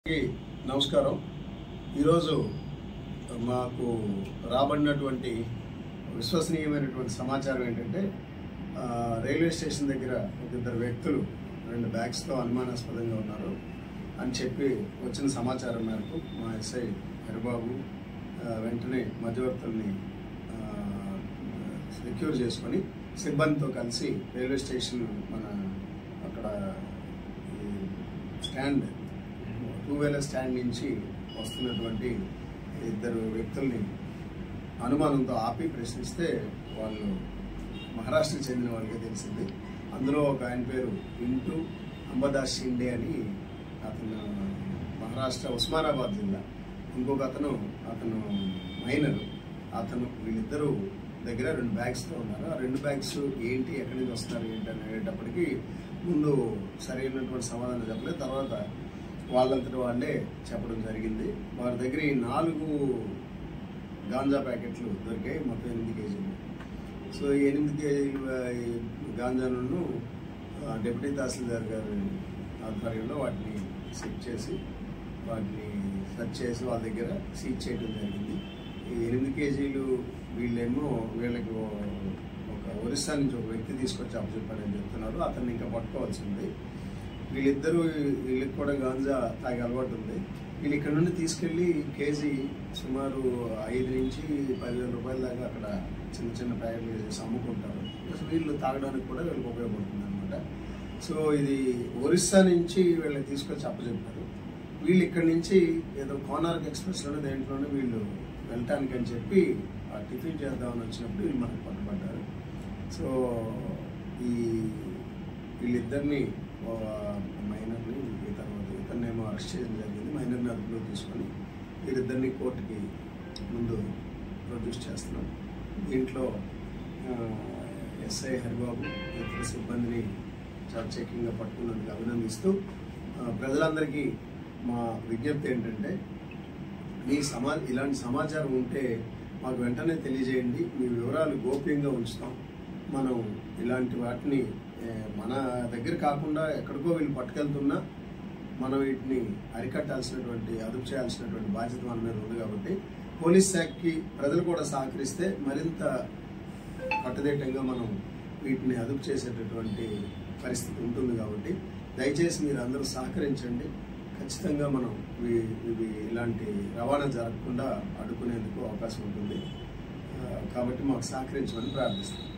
అందరికీ నమస్కారం ఈరోజు మాకు రాబడినటువంటి విశ్వసనీయమైనటువంటి సమాచారం ఏంటంటే ఆ, రైల్వే స్టేషన్ దగ్గర ఒక ఇద్దరు వ్యక్తులు రెండు బ్యాగ్స్తో అనుమానాస్పదంగా ఉన్నారు అని చెప్పి వచ్చిన సమాచారం మేరకు మా ఎస్ఐ హరిబాబు ఆ, వెంటనే మధ్యవర్తుల్ని సెక్యూర్ చేసుకొని సిబ్బందితో కలిసి రైల్వే స్టేషన్ మన అక్కడ ఈ స్టాండ్ టూ వీలర్ స్టాండ్ నుంచి వస్తున్నటువంటి ఇద్దరు వ్యక్తుల్ని అనుమానంతో ఆపి ప్రశ్నిస్తే వాళ్ళు మహారాష్ట్రకు చెందిన వాళ్ళకే తెలిసింది అందులో ఒక ఆయన పేరు ఇంటూ అంబదాస్ షిండే అని అతను మహారాష్ట్ర ఉస్మానాబాద్ జిల్లా ఇంకొక అతను అతను మైనర్ అతను వీళ్ళిద్దరూ దగ్గర రెండు బ్యాగ్స్తో ఉన్నారు ఆ రెండు బ్యాగ్స్ ఏంటి ఎక్కడి నుంచి వస్తున్నారు ఏంటి అని అనేటప్పటికి ముందు సరైనటువంటి సమాధానం చెప్పలేదు తర్వాత వాళ్ళంతటి వాళ్ళే చెప్పడం జరిగింది వారి దగ్గర ఈ నాలుగు గాంజా ప్యాకెట్లు దొరికాయి మొత్తం ఎనిమిది కేజీలు సో ఈ ఎనిమిది కేజీలు ఆ, ఈ గాంజాను ఆ, డిప్యూటీ తహసీల్దార్ గారి ఆధ్వర్యంలో వాటిని సెట్ చేసి వాటిని సెర్చ్ చేసి వాళ్ళ దగ్గర సీజ్ చేయడం జరిగింది ఈ ఎనిమిది కేజీలు వీళ్ళేమో వీళ్ళకి ఓ- ఒక ఒరిస్సా నుంచి ఒక వ్యక్తి తీసుకొచ్చి అప్పచెప్పాడని చెప్తున్నారు అతన్ని ఇంకా పట్టుకోవాల్సి ఉంది వీళ్ళిద్దరూ వీళ్ళకి కూడా గాంజా తాగే అలవాటు ఉంది వీళ్ళు ఇక్కడ నుండి తీసుకెళ్ళి కేజీ సుమారు ఐదు నుంచి పదివేల రూపాయల దాకా అక్కడ చిన్న చిన్న ప్యాకెట్లు చేసి అమ్ముకుంటారు ప్లస్ వీళ్ళు తాగడానికి కూడా వీళ్ళకి ఉపయోగపడుతుంది అనమాట సో ఇది ఒరిస్సా నుంచి వీళ్ళకి తీసుకొచ్చి అప్పచెప్పారు వీళ్ళు ఇక్కడ నుంచి ఏదో కోనార్క్ ఎక్స్ప్రెస్లోనే దేంట్లోనే వీళ్ళు వెళ్ళటానికి అని చెప్పి ఆ టిఫిన్ చేద్దామని వచ్చినప్పుడు వీళ్ళు మనకు పట్టుబడ్డారు సో ఈ వీళ్ళిద్దరిని మైనర్ని ఈ తర్వాత ఇతన్నేమో అరెస్ట్ చేయడం జరిగింది మైనర్ని అదుపులో తీసుకొని వీరిద్దరిని కోర్టుకి ముందు ప్రొడ్యూస్ చేస్తున్నాం దీంట్లో ఆ, ఎస్ఐ హరిబాబు ఇతర సిబ్బందిని చాకచక్యంగా పట్టుకున్నందుకు అభినందిస్తూ ఆ, ప్రజలందరికీ మా విజ్ఞప్తి ఏంటంటే మీ సమా ఇలాంటి సమాచారం ఉంటే మాకు వెంటనే తెలియజేయండి మీ వివరాలు గోప్యంగా ఉంచుతాం మనం ఇలాంటి వాటిని ఏ, మన దగ్గర కాకుండా ఎక్కడికో వీళ్ళు పట్టుకెళ్తున్నా మనం వీటిని అరికట్టాల్సినటువంటి అదుపు చేయాల్సినటువంటి బాధ్యత మన మీద ఉంది కాబట్టి పోలీస్ శాఖకి ప్రజలు కూడా సహకరిస్తే మరింత కట్టుదిట్టంగా మనం వీటిని అదుపు చేసేటటువంటి పరిస్థితి ఉంటుంది కాబట్టి దయచేసి మీరు అందరూ సహకరించండి ఖచ్చితంగా మనం ఇవి ఇవి ఇలాంటి రవాణా జరగకుండా అడ్డుకునేందుకు అవకాశం ఉంటుంది ఆ, కాబట్టి మాకు సహకరించమని ప్రార్థిస్తున్నాం